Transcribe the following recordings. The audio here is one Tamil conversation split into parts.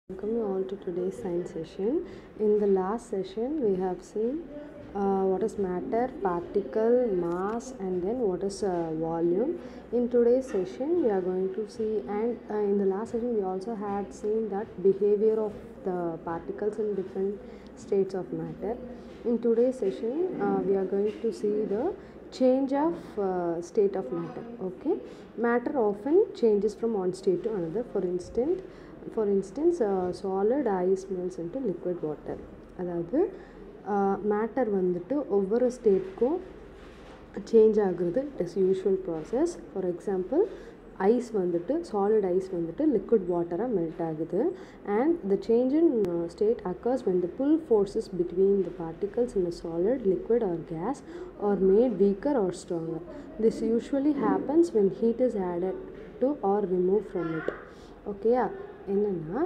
Welcome you all to today's science session. In the last session, we have seen uh, what is matter, particle, mass, and then what is uh, volume. In today's session, we are going to see, and uh, in the last session, we also had seen that behavior of the particles in different states of matter. In today's session, uh, we are going to see the change of uh, state of matter. Okay, matter often changes from one state to another. For instance, for instance, uh, solid ice melts into liquid water. அதாவது மேட்டர் வந்துட்டு ஒவ்வொரு ஸ்டேட்க்கும் சேஞ்ச் ஆகுறது it is usual process for example ice வந்துட்டு சாலிட் ஐஸ் வந்துட்டு லிக்விட் வாட்டராக மெல்ட் ஆகுது and the change in state occurs when the pull forces between the particles in a solid liquid or gas are made weaker or stronger this usually happens when heat is added to or remove from it ஓகேயா என்னென்னா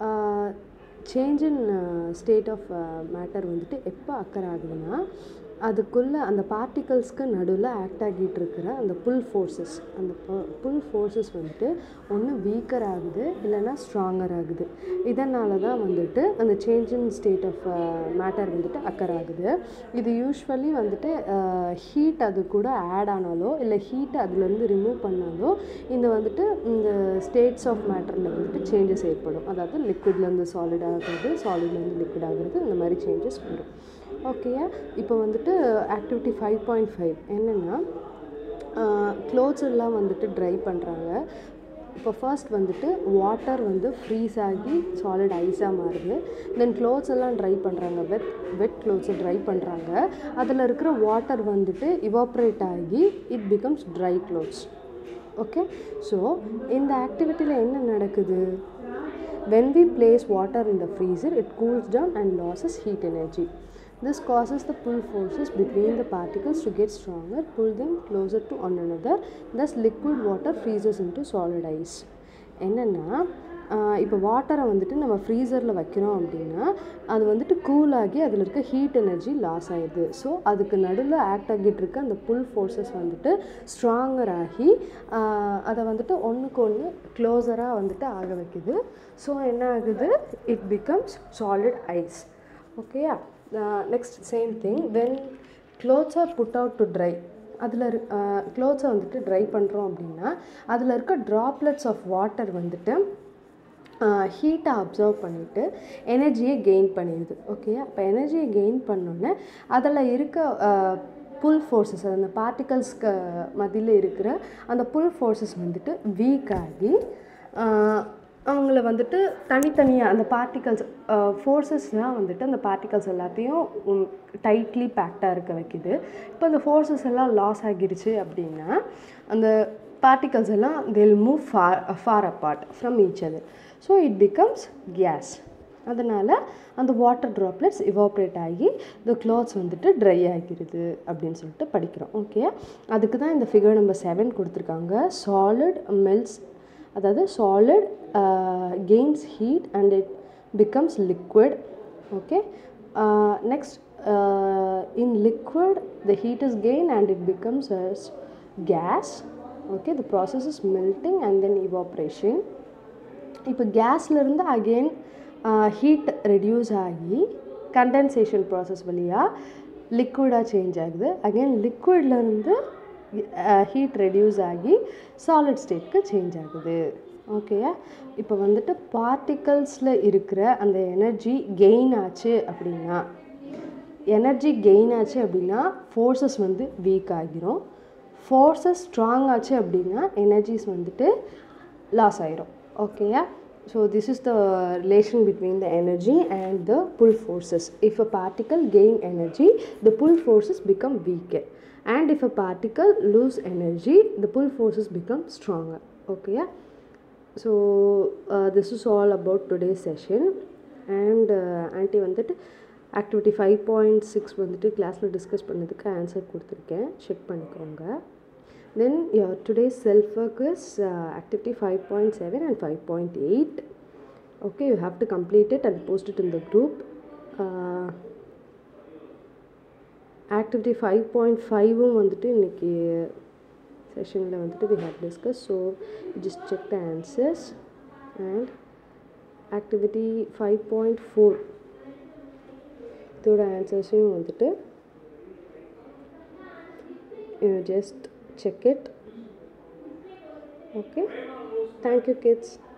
change in state of matter வந்துட்டு எப்போ அக்கர் ஆகுதுன்னா அதுக்குள்ளே அந்த பார்ட்டிகல்ஸ்க்கு நடுவில் ஆக்ட் ஆகிட்டு இருக்கிற அந்த புல் ஃபோர்ஸஸ் அந்த புல் ஃபோர்ஸஸ் வந்துட்டு ஒன்று வீக்கர் ஆகுது இல்லைன்னா ஸ்ட்ராங்கர் ஆகுது இதனால தான் வந்துட்டு அந்த change in state of matter வந்துட்டு அக்கர் ஆகுது இது யூஸ்வலி வந்துட்டு ஹீட் அது கூட ஆட் ஆனாலோ இல்லை ஹீட் அதுலேருந்து ரிமூவ் பண்ணாலோ இந்த வந்துட்டு இந்த ஸ்டேட்ஸ் ஆஃப் மேட்டரில் வந்துட்டு சேஞ்சஸ் ஏற்படும் அதாவது லிக்விட்லேருந்து சாலிட் ஆகுறது சாலிட்லேருந்து லிக்விட் ஆகுறது இந்த மாதிரி சேஞ்சஸ் வரும் ஓகேயா இப்போ வந்துட்டு ஆக்டிவிட்டி ஃபைவ் பாயிண்ட் ஃபைவ் என்னென்னா க்ளோத்ஸ் எல்லாம் வந்துட்டு ட்ரை பண்ணுறாங்க இப்போ ஃபர்ஸ்ட் வந்துட்டு வாட்டர் வந்து ஃப்ரீஸ் ஆகி சாலிட் ஐஸாக மாறுது தென் க்ளோத்ஸ் எல்லாம் ட்ரை பண்ணுறாங்க வெட் வெட் க்ளோத்ஸை ட்ரை பண்ணுறாங்க அதில் இருக்கிற வாட்டர் வந்துட்டு இவாப்ரேட் ஆகி it becomes dry clothes okay so இந்த ஆக்டிவிட்டியில் என்ன நடக்குது when we place water in the freezer it cools down and loses heat energy this causes the pull forces between the particles to get stronger pull them closer to one another thus liquid water freezes into solid ice என்னென்னா இப்போ வாட்டரை வந்துட்டு நம்ம ஃப்ரீசரில் வைக்கிறோம் அப்படின்னா அது வந்துட்டு கூல் ஆகி அதில் இருக்க ஹீட் எனர்ஜி லாஸ் ஆகிடுது ஸோ அதுக்கு நடுவில் ஆக்ட் ஆகிட்டு இருக்க அந்த புல் ஃபோர்ஸஸ் வந்துட்டு ஸ்ட்ராங்கர் ஆகி அதை வந்துட்டு ஒன்றுக்கு ஒன்று க்ளோஸராக வந்துட்டு ஆக வைக்குது ஸோ என்ன ஆகுது இட் பிகம்ஸ் சாலிட் ஐஸ் ஓகேயா next same thing when clothes are put out to dry அதில் க்ளோத்ஸை வந்துட்டு ட்ரை பண்ணுறோம் அப்படின்னா அதில் இருக்க ட்ராப்லெட்ஸ் ஆஃப் வாட்டர் வந்துட்டு ஹீட்டை அப்சர்வ் பண்ணிவிட்டு எனர்ஜியை கெயின் பண்ணிடுது ஓகே அப்போ எனர்ஜியை கெயின் பண்ணோன்னே அதில் இருக்க புல் ஃபோர்ஸஸ் அந்த பார்ட்டிகல்ஸ்க்கு மத்தியில் இருக்கிற அந்த புல் ஃபோர்ஸஸ் வந்துட்டு வீக் ஆகி அவங்கள வந்துட்டு தனித்தனியாக அந்த பார்ட்டிகல்ஸ் ஃபோர்ஸஸ் தான் வந்துட்டு அந்த பார்ட்டிகல்ஸ் எல்லாத்தையும் டைட்லி பேக்டாக இருக்க வைக்குது இப்போ அந்த ஃபோர்ஸஸ் எல்லாம் லாஸ் ஆகிடுச்சு அப்படின்னா அந்த பார்ட்டிகல்ஸ் எல்லாம் till move far far apart from each other so it becomes gas அதனால் அந்த வாட்டர் ட்ராப்லெட்ஸ் இவாப்ரேட் ஆகி இந்த க்ளாத்ஸ் வந்துட்டு ட்ரை ஆகிடுது அப்படின்னு சொல்லிட்டு படிக்கிறோம் ஓகே அதுக்கு தான் இந்த ஃபிகர் நம்பர் செவன் கொடுத்துருக்காங்க சாலிட் மெல்ஸ் அதாவது solid gains heat and it becomes liquid okay next in liquid the heat is gain and it becomes as gas okay the process is melting and then evaporation இப்போ கேஸ்லேருந்து அகெயின் ஹீட் ரெடியூஸ் ஆகி கண்டென்சேஷன் ப்ராசஸ் வழியாக லிக்விடாக சேஞ்ச் ஆகுது அகெயின் லிக்விட்லேருந்து ஹீட் ரெடியூஸ் ஆகி சாலிட் ஸ்டேட்க்கு சேஞ்ச் ஆகுது ஓகேயா இப்போ வந்துட்டு பார்ட்டிகல்ஸில் இருக்கிற அந்த எனர்ஜி கெயின் ஆச்சு அப்படின்னா எனர்ஜி கெயின் ஆச்சு அப்படின்னா ஃபோர்ஸஸ் வந்து வீக் ஆகிரும் ஃபோர்ஸஸ் ஸ்ட்ராங் ஆச்சு அப்படின்னா எனர்ஜிஸ் வந்துட்டு லாஸ் ஆயிரும் ஓகேயா so this is the relation between the energy and the pull forces if a particle gain energy the pull forces become weaker and if a particle lose energy the pull forces become stronger okay so uh, this is all about today's session and uh, ஆன்ட்டி வந்துட்டு ஆக்டிவிட்டி ஃபைவ் பாயிண்ட் சிக்ஸ் வந்துட்டு கிளாஸில் டிஸ்கஸ் பண்ணதுக்கு ஆன்சர் கொடுத்துருக்கேன் செக் பண்ணிக்கோங்க then your today self work is activity five point seven and five point eight okay you have to complete it and post it in the group activity five point ஃபைவும் வந்துட்டு இன்றைக்கி செஷனில் வந்துட்டு we have discuss so just check the answers and activity five point four இதோட ஆன்சர்ஸையும் வந்துட்டு you just check it okay thank you kids